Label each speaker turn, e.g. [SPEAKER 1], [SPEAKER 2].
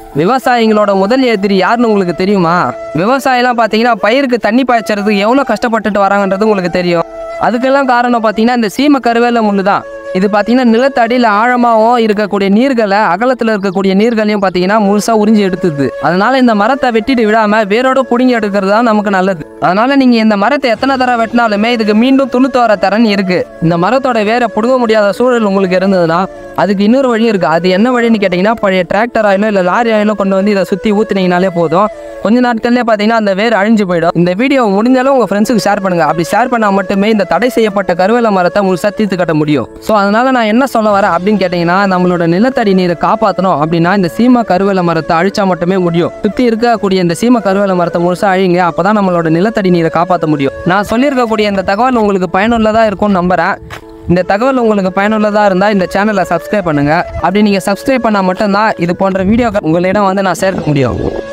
[SPEAKER 1] விவசாயிகளோட முதல் எதிரி யாருன்னு உங்களுக்கு தெரியுமா விவசாயிலாம் பார்த்தீங்கன்னா பயிருக்கு தண்ணி பாய்ச்சறதுக்கு எவ்வளோ கஷ்டப்பட்டுட்டு வராங்கன்றது உங்களுக்கு தெரியும் அதுக்கெல்லாம் காரணம் பார்த்தீங்கன்னா இந்த சீம கருவேல முள்ளு தான் இது பார்த்தீங்கன்னா நிலத்தடியில் ஆழமாகவும் இருக்கக்கூடிய நீர்களை அகலத்தில் இருக்கக்கூடிய நீர்களையும் பார்த்தீங்கன்னா முழுசாக உறிஞ்சி எடுத்துது அதனால இந்த மரத்தை வெட்டிட்டு விடாம வேரோட பிடுங்கி எடுக்கிறது தான் நமக்கு நல்லது அதனால நீங்க இந்த மரத்தை எத்தனை தடவை வெட்டினாலுமே இதுக்கு மீண்டும் துளுத்து வர திறன் இருக்கு இந்த மரத்தோட வேரை பிடுங்க முடியாத சூழல் உங்களுக்கு இருந்ததுன்னா அதுக்கு இன்னொரு வழி இருக்கு அது என்ன வழின்னு கேட்டிங்கன்னா பழைய டிராக்டர் ஆயிலோ இல்லை லாரி ஆயிலோ கொண்டு வந்து இதை சுற்றி ஊத்துனீங்கனாலே போதும் கொஞ்ச நாட்கள்லேயே பார்த்தீங்கன்னா அந்த வேர் அழிஞ்சு போயிடும் இந்த வீடியோ முடிஞ்சாலும் உங்கள் ஃப்ரெண்ட்ஸுக்கு ஷேர் பண்ணுங்க அப்படி ஷேர் பண்ணால் மட்டுமே இந்த தடை செய்யப்பட்ட கருவேல மரத்தை முழுசாக தீர்த்து கட்ட முடியும் ஸோ அதனால நான் என்ன சொல்ல வரேன் அப்படின்னு கேட்டிங்கன்னா நம்மளோட நிலத்தடி நீரை காப்பாற்றணும் அப்படின்னா இந்த சீமா கருவேல மரத்தை அழிச்சா மட்டுமே முடியும் சுற்றி இருக்கக்கூடிய இந்த சீம கருவேல மரத்தை முழுசாக அழிங்க அப்போ தான் நம்மளோட நிலத்தடி நீரை காப்பாற்ற முடியும் நான் சொல்லியிருக்கக்கூடிய இந்த தகவல் உங்களுக்கு பயனுள்ளதாக இருக்கும்னு நம்புகிறேன் இந்த தகவல் உங்களுக்கு பயனுள்ளதாக இருந்தால் இந்த சேனலை சப்ஸ்கிரைப் பண்ணுங்கள் அப்படி நீங்கள் சப்ஸ்கிரைப் பண்ணால் மட்டும்தான் இது போன்ற வீடியோக்கள் உங்களிடம் வந்து நான் சேர்க்க முடியும்